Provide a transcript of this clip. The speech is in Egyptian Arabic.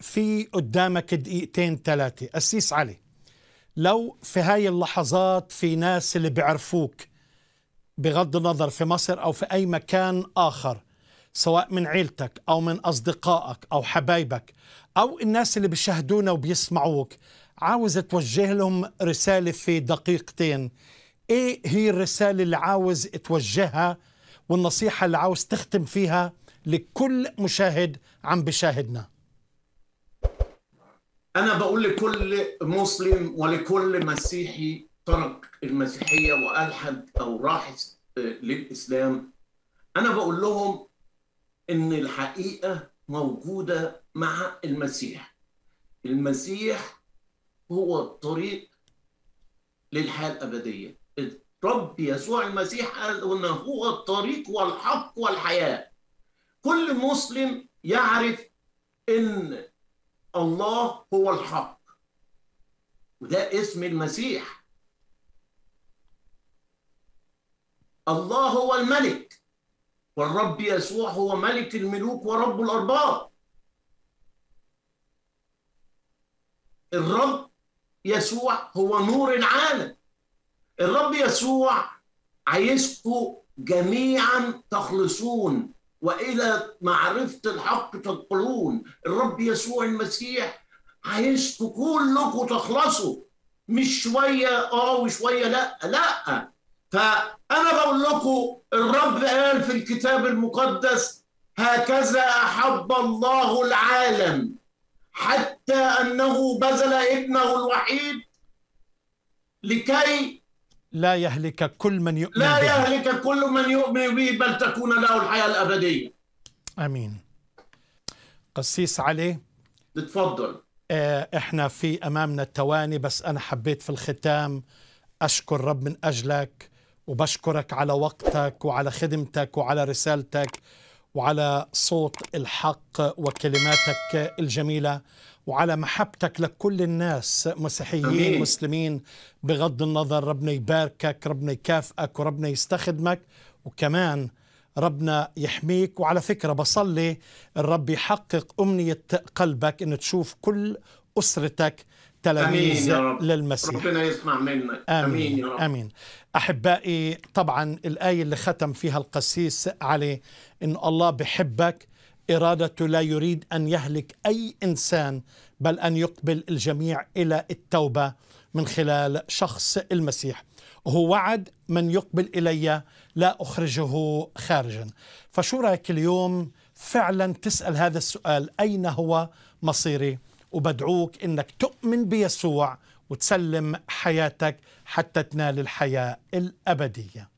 في قدامك دقيقتين ثلاثة أسيس علي لو في هاي اللحظات في ناس اللي بيعرفوك بغض النظر في مصر أو في أي مكان آخر سواء من عيلتك أو من أصدقائك أو حبايبك أو الناس اللي بيشاهدونا وبيسمعوك عاوز توجه لهم رسالة في دقيقتين إيه هي الرسالة اللي عاوز توجهها والنصيحة اللي عاوز تختم فيها لكل مشاهد عم بشاهدنا أنا بقول لكل مسلم ولكل مسيحي ترك المسيحية وألحد أو راح للإسلام أنا بقول لهم إن الحقيقة موجودة مع المسيح المسيح هو الطريق للحياة الأبدية الرب يسوع المسيح قال إنه هو الطريق والحق والحياة كل مسلم يعرف إن الله هو الحق وده اسم المسيح الله هو الملك والرب يسوع هو ملك الملوك ورب الأرباب الرب يسوع هو نور العالم الرب يسوع عايزكم جميعا تخلصون والى معرفه الحق تدخلون الرب يسوع المسيح عايزكم كلكم تخلصوا مش شويه اه وشويه لا لا فانا بقول لكم الرب قال في الكتاب المقدس هكذا احب الله العالم حتى انه بذل ابنه الوحيد لكي لا يهلك كل من يؤمن لا به. يهلك كل من يؤمن به بل تكون له الحياه الابديه امين قسيس علي اتفضل آه، احنا في امامنا التواني بس انا حبيت في الختام اشكر رب من اجلك وبشكرك على وقتك وعلى خدمتك وعلى رسالتك وعلى صوت الحق وكلماتك الجميله وعلى محبتك لكل الناس مسيحيين أمين. مسلمين بغض النظر ربنا يباركك ربنا يكافئك وربنا يستخدمك وكمان ربنا يحميك وعلى فكرة بصلي الرب يحقق أمنية قلبك أن تشوف كل أسرتك امين تلاميذ يا رب للمسيح ربنا يسمع منك امين يا رب امين احبائي طبعا الايه اللي ختم فيها القسيس علي ان الله بحبك ارادته لا يريد ان يهلك اي انسان بل ان يقبل الجميع الى التوبه من خلال شخص المسيح هو وعد من يقبل الي لا اخرجه خارجا فشو رايك اليوم فعلا تسال هذا السؤال اين هو مصيري وبدعوك انك تؤمن بيسوع وتسلم حياتك حتى تنال الحياه الابديه